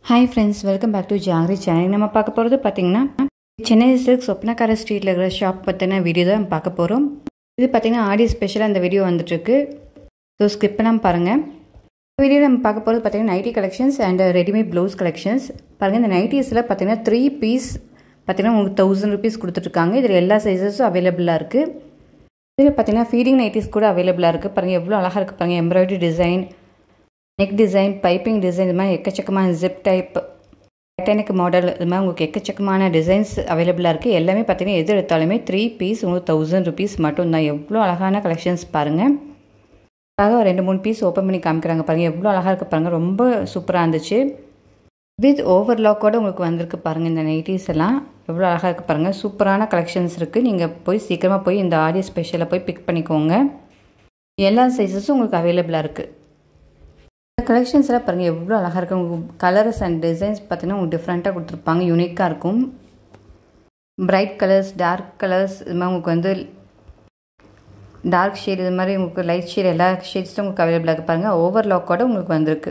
hi friends welcome back to Jangiri channel நம்ம பார்க்க போகிறது பார்த்தீங்கன்னா சென்னை சில்க் சொப்னக்கார ஸ்ட்ரீட்டில் இருக்கிற ஷாப் பற்றின வீடியோ தான் நம்ம பார்க்க போகிறோம் இது பார்த்தீங்கன்னா ஆடியோ ஸ்பெஷலாக அந்த வீடியோ வந்துட்டுருக்கு ஸோ ஸ்கிப் பண்ணாமல் பாருங்கள் வீடியோ நம்ம பார்க்க போகிறது பார்த்தீங்கன்னா nighty collections and readymade blouse collections பாருங்கள் இந்த நைட்டிஸில் பார்த்தீங்கன்னா த்ரீ பீஸ் பார்த்தீங்கன்னா உங்களுக்கு தௌசண்ட் ருபீஸ் கொடுத்துட்ருக்காங்க இதில் எல்லா சைஸஸும் அவைலபிளாக இருக்குது இதில் பார்த்தீங்கன்னா ஃபீடிங் நைட்டிஸ் கூட அவைலபிளாக இருக்குது பாருங்கள் எவ்வளோ அழகாக இருக்குது பாருங்கள் embroidery design neck design piping design இது மாதிரி எக்கச்சக்கமான ஜிப் டைப் டைட்டானிக் மாடல் இது மாதிரி உங்களுக்கு எக்கச்சக்கமான டிசைன்ஸ் அவைலபிளாக இருக்குது எல்லாமே பார்த்தீங்கன்னா எது எடுத்தாலுமே த்ரீ பீஸ் உங்களுக்கு தௌசண்ட் ருபீஸ் மட்டும்தான் எவ்வளோ அழகான கலெக்ஷன்ஸ் பாருங்கள் அழகாக ரெண்டு மூணு பீஸ் ஓப்பன் பண்ணி காமிக்கிறாங்க பாருங்கள் எவ்வளோ அழகாக இருக்குது பாருங்கள் ரொம்ப சூப்பராக இருந்துச்சு வித் ஓவர்லாக்கோடு உங்களுக்கு வந்திருக்கு பாருங்கள் இந்த நைட்டிஸ் எல்லாம் எவ்வளோ அழகாக இருக்குது பாருங்கள் சூப்பரான கலெக்ஷன்ஸ் இருக்குது நீங்கள் போய் சீக்கிரமாக போய் இந்த ஆடியோ ஸ்பெஷலில் போய் பிக் பண்ணிக்கோங்க எல்லா சைஸஸும் உங்களுக்கு அவைலபிளாக இருக்குது இந்த கலெக்ஷன்ஸ்லாம் பாருங்கள் எவ்வளோ அழகாக இருக்குது உங்களுக்கு கலர்ஸ் அண்ட் டிசைன்ஸ் பார்த்தீங்கன்னா உங்களுக்கு டிஃப்ரெண்ட்டாக கொடுத்துருப்பாங்க யூனிக்காக இருக்கும் பிரைட் கலர்ஸ் டார்க் கலர்ஸ் இது மாதிரி உங்களுக்கு வந்து டார்க் ஷேட் இது மாதிரி உங்களுக்கு லைட் ஷேட் எல்லா ஷேட்ஸும் உங்களுக்கு அவைலபிளாக இருக்குது பாருங்கள் ஓவர்லாக்கோட உங்களுக்கு வந்திருக்கு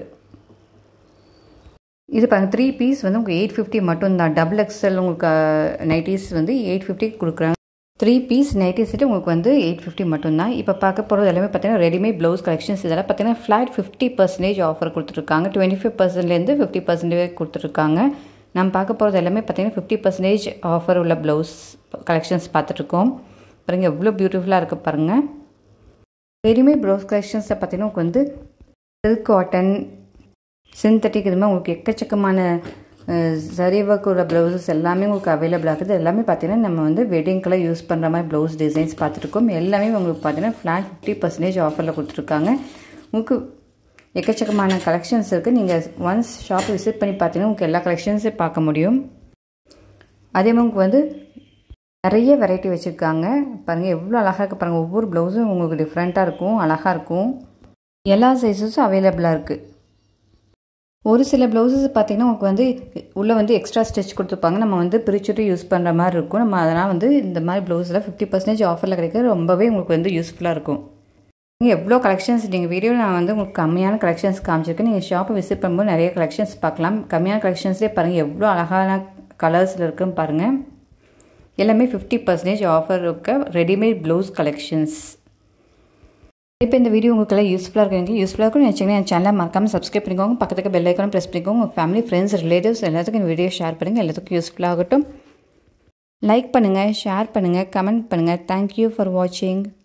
இது பாருங்கள் த்ரீ பீஸ் வந்து உங்களுக்கு எயிட் ஃபிஃப்டி மட்டும்தான் டபுள் எக்ஸ்எல் உங்களுக்கு நைட்டிஸ் வந்து எயிட் ஃபிஃப்டி கொடுக்குறாங்க த்ரீ பீஸ் நைட்டி செட்டு உங்களுக்கு வந்து எயிட் ஃபிஃப்டி மட்டும்தான் இப்போ பார்க்க போகிறது எல்லாமே பார்த்தீங்கன்னா ரெடிமேட் ப்ளவுஸ் கலெக்ஷன்ஸ் இதெல்லாம் பார்த்தீங்கன்னா ஃப்ளாட் ஃபிஃப்டி பர்சன்டேஜ் ஆஃபர் கொடுத்துருக்காங்க டுவெண்ட்டி ஃபைவ் பர்சன்ட்லேருந்து ஃபிஃப்டி பர்சன்டேஜ் கொடுத்துருக்காங்க நம்ம பார்க்க போகிறது எல்லாமே பார்த்தீங்கன்னா ஃபிஃப்டி பர்சன்டேஜ் ஆஃபர் உள்ள ப்ளவுஸ் கலெக்ஷன்ஸ் பார்த்துட்ருக்கோம் பாருங்கள் எவ்வளோ பியூட்டிஃபுல்லாக இருக்குது பாருங்கள் ரெடிமேட் ப்ளவுஸ் கலெக்ஷன்ஸில் பார்த்தீங்கன்னா உங்களுக்கு வந்து சில்க் காட்டன் சிந்தட்டிக் இது மாதிரி உங்களுக்கு எக்கச்சக்கமான சரி ஒர்க் உள்ள ப்ளவுசஸ் எல்லாமே உங்களுக்கு அவைலபிளாக இருக்குது எல்லாமே பார்த்தீங்கன்னா நம்ம வந்து வெட்டிங்கெல்லாம் யூஸ் பண்ணுற மாதிரி ப்ளவுஸ் டிசைன்ஸ் பார்த்துருக்கோம் எல்லாமே உங்களுக்கு பார்த்தீங்கன்னா ஃப்ளாட் ஃபிஃப்டி பர்சன்டேஜ் ஆஃபரில் கொடுத்துருக்காங்க உங்களுக்கு எக்கச்சக்கமான கலெக்ஷன்ஸ் இருக்குது நீங்கள் ஒன்ஸ் ஷாப் விசிட் பண்ணி பார்த்தீங்கன்னா உங்களுக்கு எல்லா கலெக்ஷன்ஸையும் பார்க்க முடியும் அதே மாதிரி உங்களுக்கு வந்து நிறைய வெரைட்டி வச்சுருக்காங்க பாருங்கள் எவ்வளோ அழகாக இருக்குது பாருங்கள் ஒவ்வொரு ப்ளவுஸும் உங்களுக்கு டிஃப்ரெண்ட்டாக இருக்கும் அழகாக இருக்கும் எல்லா சைஸஸும் அவைலபிளாக இருக்குது ஒரு சில ப்ளவுசஸ் பார்த்திங்கன்னா உங்களுக்கு வந்து உள்ளே வந்து எக்ஸ்ட்ரா ஸ்டிச் கொடுத்துருப்பாங்க நம்ம வந்து பிரிச்சுட்டு யூஸ் பண்ணுற மாதிரி இருக்கும் நம்ம அதனால் வந்து இந்த மாதிரி ப்ளவுஸில் ஃபிஃப்டி பர்சன்டேஜ் ஆஃபரில் கிடைக்கிறது ரொம்பவே உங்களுக்கு வந்து யூஸ்ஃபுல்லாக இருக்கும் நீங்கள் எவ்வளோ கலெக்ஷன்ஸ் நீங்கள் வீடியோவில் நான் வந்து உங்களுக்கு கம்மியான கலெக்ஷன்ஸ் காமிச்சிருக்கேன் நீங்கள் ஷாப்பை விசிட் பண்ணும்போது நிறைய கலெக்ஷன்ஸ் பார்க்கலாம் கம்மியான கலெக்ஷன்ஸ்லேயே பாருங்கள் எவ்வளோ அழகான கலர்ஸில் இருக்குன்னு பாருங்கள் எல்லாமே ஃபிஃப்டி பர்சன்டேஜ் ஆஃபர் இருக்க ரெடிமேட் ப்ளவுஸ் கலெக்ஷன்ஸ் இப்போ இந்த வீடியோ உங்களுக்கு எல்லாம் யூஸ்ஃபுல்லாக இருக்கு யூஸ்ஃபுல்லாக இருக்கும் நினச்சிங்கன்னா என் சேனலை மறக்காமல் சப்ஸ்கிரைப் பண்ணிக்கோங்க பக்கத்துக்கு பெல் ஐக்கானும் ப்ரெஸ் பண்ணிக்கோங்க உங்கள் ஃபேமிலி ஃப்ரெண்ட்ஸ் ரிலேட்டிவ்ஸ் எல்லாத்துக்கும் இந்த வீடியோ ஷேர் பண்ணுங்கள் எல்லாத்துக்கும் யூஸ்ஃபுல்லாகட்டும் லைக் பண்ணுங்கள் ஷேர் பண்ணுங்கள் கமெண்ட் பண்ணுங்கள் தேங்க்யூ ஃபார் வாட்சிங்